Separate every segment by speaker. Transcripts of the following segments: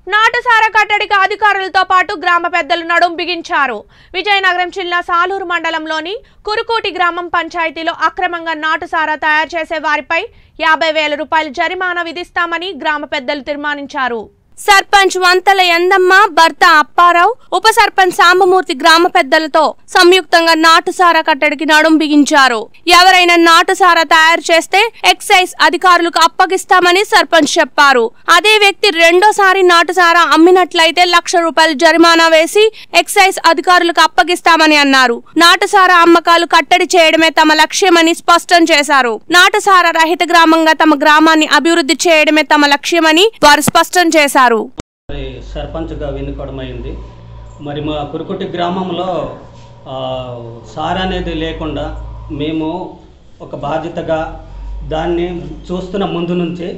Speaker 1: నాటుసార కట్టడికి అధికారులతో పాటు గ్రామ పెద్దలు నడుం బిగించారు విజయనగరం జిల్లా సాలూరు మండలంలోని కురుకోటి గ్రామం పంచాయతీలో అక్రమంగా నాటుసారా తయారు చేసే వారిపై యాభై వేల రూపాయల జరిమానా విధిస్తామని గ్రామ పెద్దలు తీర్మానించారు సర్పంచ్ వంతల ఎందమ్మ భర్త అప్పారావు ఉప సర్పంచ్ సాంబమూర్తి గ్రామ పెద్దలతో సంయుక్తంగా నాటుసారా కట్టడికి నడుం బిగించారు ఎవరైనా నాటుసారా తయారు చేస్తే ఎక్సైజ్ అధికారులకు అప్పగిస్తామని సర్పంచ్ చెప్పారు అదే వ్యక్తి రెండోసారి నాటుసారా అమ్మినట్లయితే లక్ష రూపాయల జరిమానా వేసి ఎక్సైజ్ అధికారులకు అప్పగిస్తామని అన్నారు నాటుసారా అమ్మకాలు కట్టడి చేయడమే తమ లక్ష్యమని స్పష్టం చేశారు నాటుసారా రహిత గ్రామంగా తమ గ్రామాన్ని అభివృద్ధి చేయడమే తమ లక్ష్యమని వారు స్పష్టం చేశారు
Speaker 2: మరి సర్పంచ్గా ఎన్నుకోవడం అయింది మరి మా కురుకుటి గ్రామంలో ఆ, సార్ అనేది లేకుండా మేము ఒక బాధ్యతగా దాన్ని చూస్తున్న ముందు నుంచి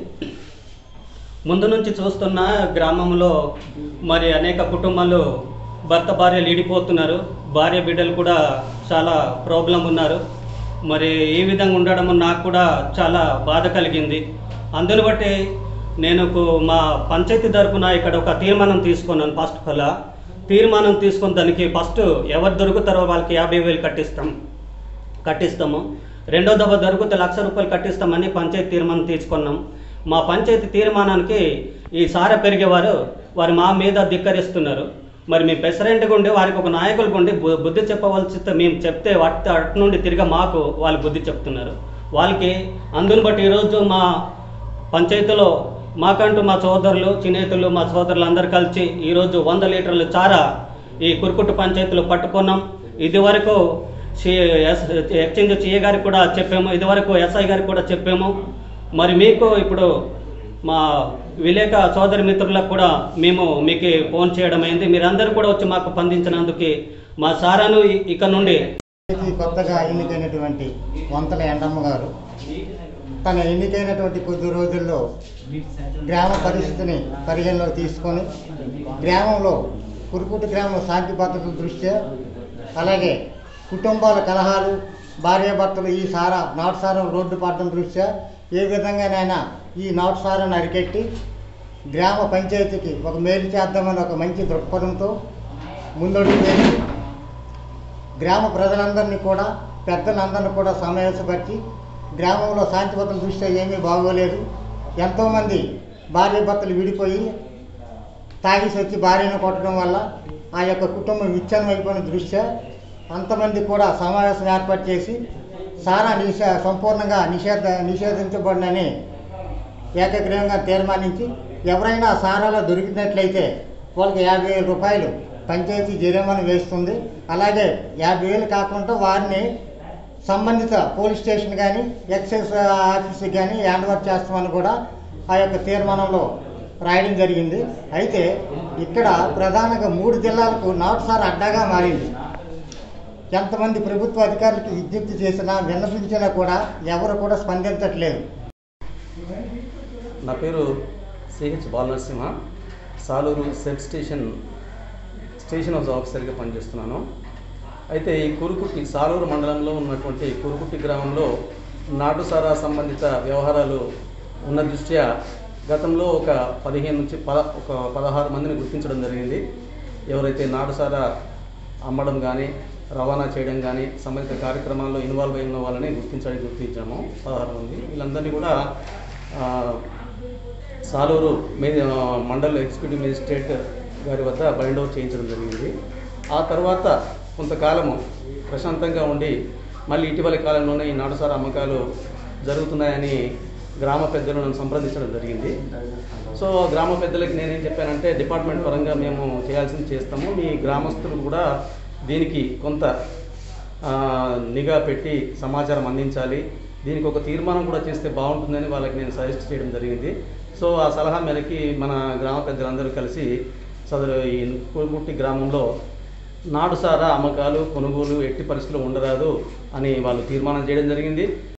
Speaker 2: ముందు నుంచి చూస్తున్న గ్రామంలో మరి అనేక కుటుంబాలు భర్త భార్యలు ఈడిపోతున్నారు భార్య బిడ్డలు కూడా చాలా ప్రాబ్లం ఉన్నారు మరి ఈ విధంగా ఉండడం నాకు కూడా చాలా బాధ కలిగింది అందుని బట్టి నేను కు- మా పంచాయతీ తరపున ఇక్కడ ఒక తీర్మానం తీసుకున్నాను ఫస్ట్ కల్లా తీర్మానం తీసుకున్న దానికి ఫస్ట్ ఎవరు దొరుకుతారో వాళ్ళకి యాభై వేలు కట్టిస్తాం కట్టిస్తాము రెండో దఫా దొరికితే లక్ష రూపాయలు కట్టిస్తామని పంచాయతీ తీర్మానం తీసుకున్నాం మా పంచాయతీ తీర్మానానికి ఈ సార పెరిగేవారు వారు మా మీద ధిక్కరిస్తున్నారు మరి మీ ప్రెసిడెంట్గా ఉండి వారికి ఒక నాయకులకు ఉండి బు- బుద్ధి చెప్పవలసి మేము చెప్తే వాటి అటు నుండి తిరిగి మాకు వాళ్ళు బుద్ధి చెప్తున్నారు వాళ్ళకి అందుని బట్టి ఈరోజు మా పంచాయతీలో మాకంటూ మా సోదరులు చినేతులు మా సోదరులు అందరు కలిసి ఈరోజు వంద లీటర్ల చారా ఈ కురుకుట్టు పంచాయతీలో పట్టుకున్నాం ఇది వరకు సి- ఎస్ ఎక్స్చేంజ్ సిఏ గారికి కూడా చెప్పాము ఇదివరకు ఎస్ఐ గారికి కూడా చెప్పాము మరి మీకు ఇప్పుడు మా విలేక సోదరి మిత్రులకు కూడా మేము మీకు ఫోన్ చేయడం అయింది మీరందరూ కూడా వచ్చి మాకు స్పందించినందుకు మా సారాను ఇ- ఇక నుండి
Speaker 3: ఈ కొత్తగా ఎన్నికైనటువంటి వంతల ఎండమ్మ గారు తన ఎన్నికైనటువంటి కొద్ది రోజుల్లో గ్రామ పరిస్థితిని పరిగణలోకి తీసుకొని గ్రామంలో కురుకుటి గ్రామం శాంతి భద్రతల దృష్ట్యా అలాగే కుటుంబాల కలహాలు భార్యాభర్తలు ఈ సారా నాటు సారం రోడ్డు పడడం దృష్ట్యా ఏ విధంగానైనా ఈ నాటు సారాన్ని అరికెట్టి గ్రామ పంచాయతీకి ఒక మేలు చేద్దామని ఒక మంచి దృక్పథంతో ముందడుగు వేసి గ్రామ ప్రజలందరినీ కూడా పెద్దలందరినీ కూడా సమావేశపరిచి గ్రామంలో శాంతి భద్రతల దృష్ట్యా ఏమీ బాగోలేదు ఎంతోమంది భార్య భర్తలు విడిపోయి తాగేసి వచ్చి భార్యను కొట్టడం వల్ల ఆ యొక్క కుటుంబం విచ్ఛిన్నం అయిపోయిన దృష్ట్యా అంతమంది కూడా సమావేశం ఏర్పాటు చేసి సారా నిషే సంపూర్ణంగా నిషేధ నిషేధించబడినని ఏకగ్రీవంగా తీర్మానించి ఎవరైనా సారాలో దొరికినట్లయితే వాళ్ళకి యాభై వేల రూపాయలు పంచాయతీ జరిమానా వేస్తుంది అలాగే యాభై వేలు కాకుండా వారిని సంబంధిత పోలీస్ స్టేషన్ కానీ ఎక్సైజ్ ఆఫీస్కి కానీ హ్యాండ్ ఓవర్ చేస్తామని కూడా ఆ యొక్క తీర్మానంలో రాయడం జరిగింది అయితే ఇక్కడ ప్రధానంగా మూడు జిల్లాలకు నాటుసార అడ్డాగా మారింది ఎంతమంది ప్రభుత్వ అధికారులకు విజ్ఞప్తి చేసినా విన్నపించినా కూడా ఎవరు కూడా స్పందించట్లేదు
Speaker 4: నా పేరు C H Balanarasimha Saluru SEB station station house ఆఫీసర్గా పనిచేస్తున్నాను అయితే ఈ కురుకుట్టి సాలూరు మండలంలో ఉన్నటువంటి కురుకుట్టి గ్రామంలో నాటుసారా సంబంధిత వ్యవహారాలు ఉన్న దృష్ట్యా గతంలో ఒక పదిహేను నుంచి పద ఒక పదహారు మందిని గుర్తించడం జరిగింది ఎవరైతే నాటుసారా అమ్మడం కానీ రవాణా చేయడం కానీ సంబంధిత కార్యక్రమాల్లో ఇన్వాల్వ్ అయిన వాళ్ళని గుర్తించడానికి గుర్తించాము పదహారు మంది వీళ్ళందరినీ కూడా ఆ, సాలూరు మే మండల్ ఎగ్జిక్యూటివ్ మేజిస్ట్రేట్ గారి వద్ద బైండ్ అవుట్ చేయించడం జరిగింది ఆ తర్వాత కొంతకాలము ప్రశాంతంగా ఉండి మళ్ళీ ఇటీవలి కాలంలోనే ఈ నాటుసార అమ్మకాలు జరుగుతున్నాయని గ్రామ పెద్దలు నన్ను సంప్రదించడం జరిగింది సో గ్రామ పెద్దలకి నేనేం చెప్పానంటే డిపార్ట్మెంట్ పరంగా మేము చేయాల్సింది చేస్తాము మీ గ్రామస్తులు కూడా దీనికి కొంత ఆ, నిఘా పెట్టి సమాచారం అందించాలి దీనికి ఒక తీర్మానం కూడా చేస్తే బాగుంటుందని వాళ్ళకి నేను సజెస్ట్ చేయడం జరిగింది సో ఆ సలహా మేరకి మన గ్రామ పెద్దలందరూ కలిసి సదరు ఈ కురుకుట్టి గ్రామంలో నాటుసారా అమ్మకాలు కొనుగోలు ఎట్టి పరిస్థితుల్లో ఉండరాదు అని వాళ్ళు తీర్మానం చేయడం జరిగింది